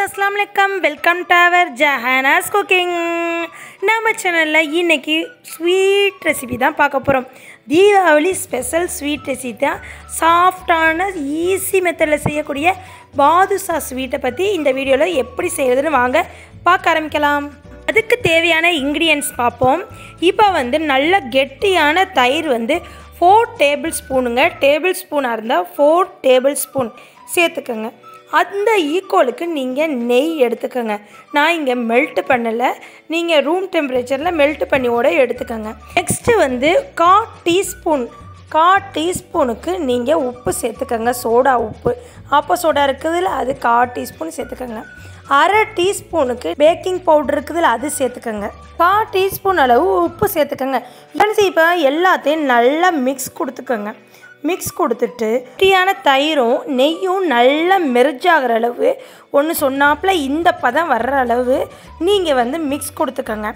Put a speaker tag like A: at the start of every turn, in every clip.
A: அஸ்லாம் வலைக்கம் welcome to our Jahana's cooking நம்ம சேனலில் இன்னைக்கு ஸ்வீட் ரெசிபி தான் பார்க்க போகிறோம் தீபாவளி ஸ்பெஷல் ஸ்வீட் ரெசிபி தான் சாஃப்டான ஈஸி மெத்தடில் செய்யக்கூடிய பாதுஷா ஸ்வீட்டை பற்றி இந்த வீடியோவில் எப்படி செய்கிறதுன்னு வாங்க பார்க்க ஆரம்பிக்கலாம் அதுக்கு தேவையான இன்க்ரீடியன்ஸ் பார்ப்போம் இப்போ வந்து நல்ல கெட்டியான தயிர் வந்து ஃபோர் டேபிள் ஸ்பூனுங்க டேபிள் ஸ்பூனாக இருந்தால் ஃபோர் டேபிள் ஸ்பூன் சேர்த்துக்கோங்க அந்த ஈக்குவலுக்கு நீங்கள் நெய் எடுத்துக்கோங்க நான் இங்கே மெல்ட் பண்ணலை நீங்கள் ரூம் டெம்பரேச்சரில் மெல்ட் பண்ணியோட எடுத்துக்கோங்க நெக்ஸ்ட்டு வந்து கா டீஸ்பூன் கா டீஸ்பூனுக்கு நீங்கள் உப்பு சேர்த்துக்கோங்க சோடா உப்பு ஆப்போ சோடா இருக்குதுல அது கா டீஸ்பூன் சேர்த்துக்கோங்க அரை டீஸ்பூனுக்கு பேக்கிங் பவுடர் இருக்குதுல அது சேர்த்துக்கோங்க கா டீஸ்பூன் அளவு உப்பு சேர்த்துக்கோங்க ஃப்ரெண்ட்ஸ் இப்போ எல்லாத்தையும் நல்லா மிக்ஸ் கொடுத்துக்கோங்க மிக்ஸ் கொடுத்துட்டு குட்டியான தயிரும் நெய்யும் நல்லா மெர்ஜாகிற அளவு ஒன்று சொன்னாப்புல இந்த பதம் வர்ற அளவு நீங்கள் வந்து மிக்ஸ் கொடுத்துக்கோங்க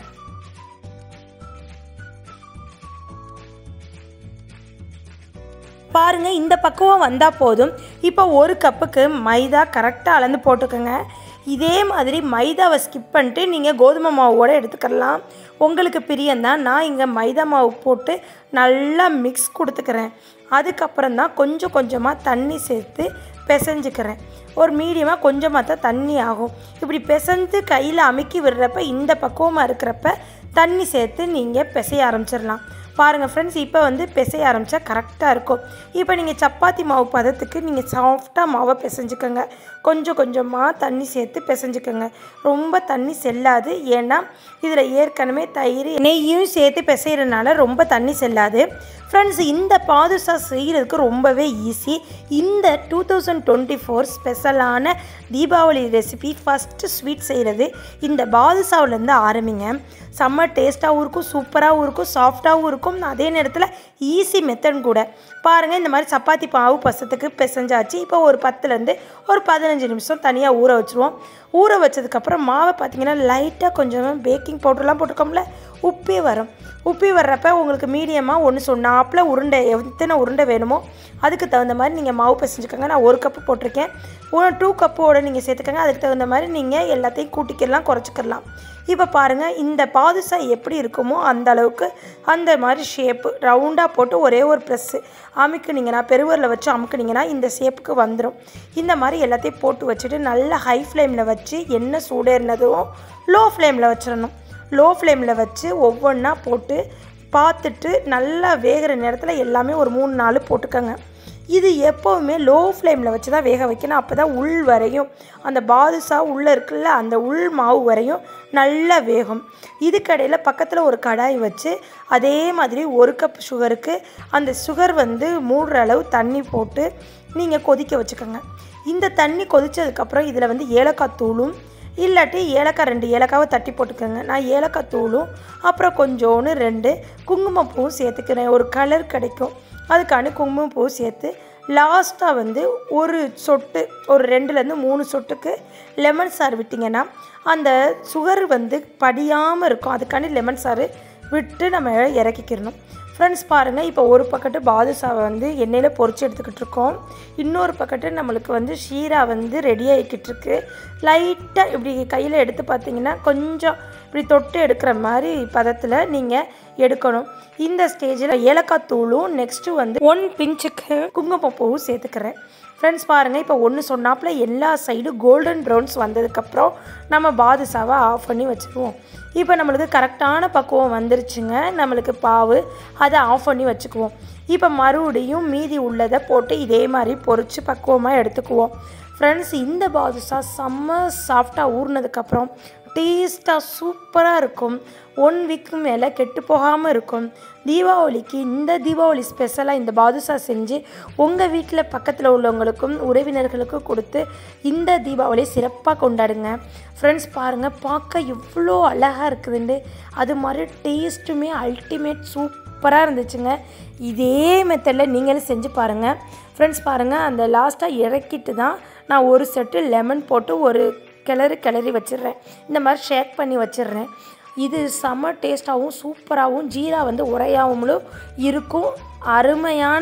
A: பாருங்கள் இந்த பக்குவம் வந்தால் போதும் இப்போ ஒரு கப்புக்கு மைதா கரெக்டாக அளந்து போட்டுக்கோங்க இதே மாதிரி மைதாவை ஸ்கிப் பண்ணிட்டு நீங்கள் கோதுமை மாவோடு எடுத்துக்கலாம் உங்களுக்கு பிரியந்தான் நான் இங்கே மைதா மாவு போட்டு நல்லா மிக்ஸ் கொடுத்துக்கிறேன் அதுக்கப்புறம் தான் கொஞ்சம் கொஞ்சமாக தண்ணி சேர்த்து பிசைஞ்சுக்கிறேன் ஒரு மீடியமாக கொஞ்சமாக தான் தண்ணி ஆகும் இப்படி பிசைஞ்சு கையில் அமுக்கி விடுறப்ப இந்த பக்குவமாக இருக்கிறப்ப தண்ணி சேர்த்து நீங்கள் பிசைய ஆரம்பிச்சிடலாம் பாருங்கள் ஃப்ரெண்ட்ஸ் இப்போ வந்து பிசைய ஆரம்பித்தா கரெக்டாக இருக்கும் இப்போ நீங்கள் சப்பாத்தி மாவு பதத்துக்கு நீங்கள் சாஃப்டாக மாவை பிசைஞ்சுக்கோங்க கொஞ்சம் கொஞ்சமாக தண்ணி சேர்த்து பிசைஞ்சுக்கோங்க ரொம்ப தண்ணி செல்லாது ஏன்னா இதில் ஏற்கனவே தயிர் நெய்யும் சேர்த்து பிசைகிறதுனால ரொம்ப தண்ணி செல்லாது ஃப்ரெண்ட்ஸ் இந்த பாதுஷா செய்கிறதுக்கு ரொம்பவே ஈஸி இந்த டூ தௌசண்ட் டுவெண்ட்டி ஃபோர் ஸ்பெஷலான தீபாவளி ரெசிபி ஃபஸ்ட்டு ஸ்வீட் செய்கிறது இந்த பாதுஷாவிலேருந்து ஆரம்பிங்க செம்ம டேஸ்ட்டாகவும் இருக்கும் சூப்பராகவும் இருக்கும் சாஃப்டாகவும் இருக்கும் அதே நேரத்தில் ஈஸி மெத்தட் கூட பாருங்கள் இந்த மாதிரி சப்பாத்தி பாவு பசத்துக்கு பிசைஞ்சாச்சு இப்போ ஒரு பத்துலேருந்து ஒரு பதினஞ்சு நிமிஷம் தனியாக ஊற வச்சுருவோம் ஊற வச்சதுக்கப்புறம் மாவை பார்த்தீங்கன்னா லைட்டாக கொஞ்சம் பேக்கிங் பவுடர்லாம் போட்டுக்கோம்ல உப்பி வரும் உப்பி வர்றப்ப உங்களுக்கு மீடியமாக ஒன்று சொன்னாப்பில் உருண்டை எத்தனை உருண்டை வேணுமோ அதுக்கு தகுந்த மாதிரி நீங்கள் மாவு பிசைஞ்சுக்கோங்க நான் ஒரு கப்பு போட்டிருக்கேன் ஒரு டூ கப்போட நீங்கள் சேர்த்துக்கோங்க அதுக்கு தகுந்த மாதிரி நீங்கள் எல்லாத்தையும் கூட்டிக்கலாம் குறைச்சிக்கலாம் இப்போ பாருங்கள் இந்த பாதுஷா எப்படி இருக்குமோ அந்த அளவுக்கு அந்த மாதிரி ஷேப்பு ரவுண்டாக போட்டு ஒரே ஒரு ப்ரெஸ்ஸு அமுக்குனீங்கன்னா பெருவரில் வச்சு அமுக்குனீங்கன்னா இந்த ஷேப்புக்கு வந்துடும் இந்த மாதிரி எல்லாத்தையும் போட்டு வச்சுட்டு நல்லா ஹை ஃப்ளேமில் வச்சு எண்ணெய் சூடேறினதும் லோ ஃப்ளேமில் வச்சிடணும் லோ ஃப்ளேமில் வச்சு ஒவ்வொன்றா போட்டு பார்த்துட்டு நல்லா வேகிற நேரத்தில் எல்லாமே ஒரு மூணு நாள் போட்டுக்கோங்க இது எப்போவுமே லோ ஃப்ளேமில் வச்சு தான் வேக வைக்கணும் அப்போ தான் உள் வரையும் அந்த பாதுஷா உள்ளே இருக்குல்ல அந்த உள் மாவு வரையும் நல்லா வேகும் இதுக்கடையில் பக்கத்தில் ஒரு கடாய் வச்சு அதே மாதிரி ஒரு கப் சுகருக்கு அந்த சுகர் வந்து மூடுற அளவு தண்ணி போட்டு நீங்கள் கொதிக்க வச்சுக்கோங்க இந்த தண்ணி கொதித்ததுக்கப்புறம் இதில் வந்து ஏலக்காய் தூளும் இல்லாட்டி ஏலக்காய் ரெண்டு ஏலக்காவை தட்டி போட்டுக்கோங்க நான் ஏலக்காய் தூளும் அப்புறம் கொஞ்சோன்னு ரெண்டு குங்குமப்பூவும் சேர்த்துக்கிறேன் ஒரு கலர் கிடைக்கும் அதுக்கான குங்குமப்பூ சேர்த்து லாஸ்ட்டாக வந்து ஒரு சொட்டு ஒரு ரெண்டுலேருந்து மூணு சொட்டுக்கு லெமன் சாறு விட்டிங்கன்னா அந்த சுகர் வந்து படியாமல் இருக்கும் அதுக்காண்டி லெமன் சாறு விட்டு நம்ம இறக்கிக்கிறணும் ஃப்ரெண்ட்ஸ் பாருங்கள் இப்போ ஒரு பக்கெட்டு பாதுஷாவை வந்து எண்ணெயில் பொறிச்சு எடுத்துக்கிட்டு இருக்கோம் இன்னொரு பக்கெட்டு நம்மளுக்கு வந்து ஷீரா வந்து ரெடி ஆகிக்கிட்டு இருக்கு லைட்டாக இப்படி கையில் எடுத்து பார்த்தீங்கன்னா கொஞ்சம் இப்படி தொட்டு எடுக்கிற மாதிரி பதத்தில் நீங்கள் எடுக்கணும் இந்த ஸ்டேஜில் ஏலக்காய் தூளும் நெக்ஸ்ட்டு வந்து ஒன் பிஞ்சுக்கு குங்குமப்பூவும் சேர்த்துக்கிறேன் ஃப்ரெண்ட்ஸ் பாருங்கள் இப்போ ஒன்று சொன்னாப்பில் எல்லா சைடும் கோல்டன் ப்ரௌன்ஸ் வந்ததுக்கப்புறம் நம்ம பாதுஷாவை ஆஃப் பண்ணி வச்சுருவோம் இப்போ நம்மளுக்கு கரெக்டான பக்குவம் வந்துருச்சுங்க நம்மளுக்கு பாவு அதை ஆஃப் பண்ணி வச்சுக்குவோம் இப்போ மறுபடியும் மீதி உள்ளதை போட்டு இதே மாதிரி பொறிச்சு பக்குவமாக எடுத்துக்குவோம் ஃப்ரெண்ட்ஸ் இந்த பாதுஷா செம்ம சாஃப்டாக ஊறினதுக்கப்புறம் டேஸ்ட்டாக சூப்பராக இருக்கும் ஒன் வீக்கு மேலே கெட்டு போகாமல் இருக்கும் தீபாவளிக்கு இந்த தீபாவளி ஸ்பெஷலாக இந்த பாதுஷா செஞ்சு உங்கள் வீட்டில் பக்கத்தில் உள்ளவங்களுக்கும் உறவினர்களுக்கும் கொடுத்து இந்த தீபாவளி சிறப்பாக கொண்டாடுங்க ஃப்ரெண்ட்ஸ் பாருங்கள் பார்க்க எவ்வளோ அழகாக இருக்குதுண்டு அது மாதிரி டேஸ்ட்டுமே அல்டிமேட் சூப்பராக இருந்துச்சுங்க இதே மெத்தடில் நீங்களும் செஞ்சு பாருங்கள் ஃப்ரெண்ட்ஸ் பாருங்கள் அந்த லாஸ்ட்டாக இறக்கிட்டு தான் நான் ஒரு செட்டு லெமன் போட்டு ஒரு கிளறி கிளறி வச்சிடுறேன் இந்த மாதிரி ஷேக் பண்ணி வச்சிடுறேன் இது செம்ம டேஸ்ட்டாகவும் சூப்பராகவும் ஜீரா வந்து உரையாகவும் இருக்கும் அருமையான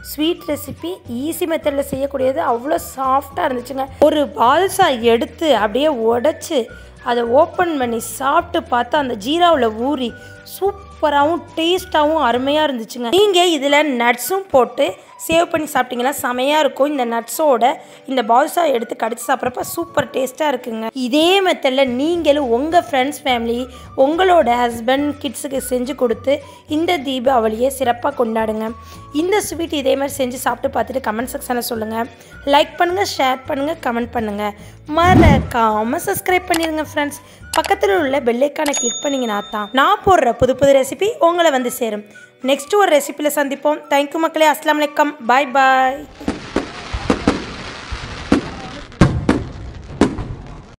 A: ஸ்வீட் ரெசிபி ஈஸி மெத்தடில் செய்யக்கூடியது அவ்வளோ சாஃப்டாக இருந்துச்சுங்க ஒரு பால்சா எடுத்து அப்படியே உடச்சி அதை ஓப்பன் பண்ணி சாப்பிட்டு பார்த்தா அந்த ஜீராவில் ஊறி சூப்பராகவும் டேஸ்ட்டாகவும் அருமையாக இருந்துச்சுங்க நீங்கள் இதில் நட்ஸும் போட்டு சேவ் பண்ணி சாப்பிட்டீங்கன்னா செமையாக இருக்கும் இந்த நட்ஸோட இந்த பால்ஸா எடுத்து கடிச்சு சாப்பிட்றப்ப சூப்பர் டேஸ்ட்டாக இருக்குங்க இதே மெத்தடில் நீங்களும் உங்கள் ஃப்ரெண்ட்ஸ் ஃபேமிலி உங்களோட ஹஸ்பண்ட் கிட்ஸுக்கு செஞ்சு கொடுத்து இந்த தீபாவளியை சிறப்பாக கொண்டாடுங்க இந்த ஸ்வீட் இதே மாதிரி செஞ்சு சாப்பிட்டு பார்த்துட்டு கமெண்ட் செக்ஷனில் சொல்லுங்கள் லைக் பண்ணுங்கள் ஷேர் பண்ணுங்கள் கமெண்ட் பண்ணுங்கள் மறக்காமல் சப்ஸ்கிரைப் பண்ணிடுங்க ஃப்ரெண்ட்ஸ் பக்கத்தில் உள்ள பெல்லைக்கானை கிளிக் பண்ணிங்கன்னா தான் நான் போடுற புது புது ரெசிபி உங்களை வந்து சேரும் நெக்ஸ்ட் ஒரு ரெசிபியில் சந்திப்போம் தேங்க்யூ மக்களே அஸ்லாம் வலைக்கம் பாய் பாய்